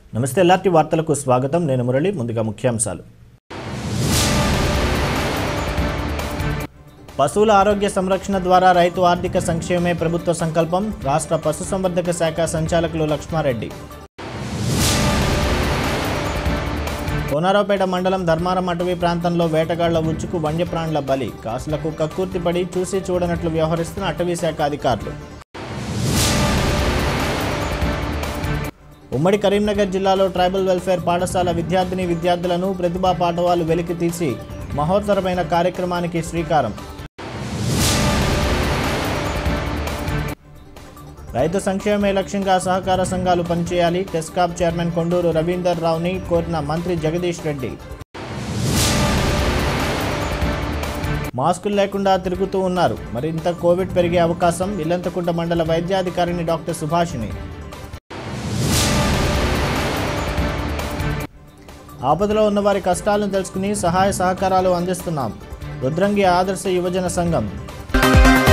నమస్తే ఎల్ఆర్టీ వార్తలకు స్వాగతం నేను మురళి ముందుగా ముఖ్యాంశాలు పశువుల ఆరోగ్య సంరక్షణ ద్వారా రైతు ఆర్థిక సంక్షేమమే ప్రభుత్వ సంకల్పం రాష్ట్ర పశుసంవర్ధక శాఖ సంచాలకులు లక్ష్మారెడ్డి కోనారావుపేట మండలం ధర్మారం అటవీ ప్రాంతంలో వేటగాళ్ల ఉచ్చుకు వన్యప్రాణుల బలి కాసులకు కక్కుర్తిపడి చూసి చూడనట్లు వ్యవహరిస్తున్న అటవీ శాఖ అధికారులు ఉమ్మడి కరీంనగర్ జిల్లాలో ట్రైబల్ వెల్ఫేర్ పాఠశాల విద్యార్థిని విద్యార్థులను ప్రతిభా పాఠవాలు వెలికి తీసి మహోత్తరమైన కార్యక్రమానికి శ్రీకారం రైతు సంక్షేమమే లక్ష్యంగా సహకార సంఘాలు పనిచేయాలి టెస్కాప్ చైర్మన్ కొండూరు రవీందర్ రావుని కోరిన మంత్రి జగదీష్ రెడ్డి మాస్కులు లేకుండా తిరుగుతూ ఉన్నారు మరింత కోవిడ్ పెరిగే అవకాశం ఇల్లంతకుంట మండల వైద్యాధికారిని డాక్టర్ సుభాషిణి ఆపదలో ఉన్న వారి కష్టాలను తెలుసుకుని సహాయ సహకారాలు అందిస్తున్నాం రుద్రంగి ఆదర్శ యువజన సంఘం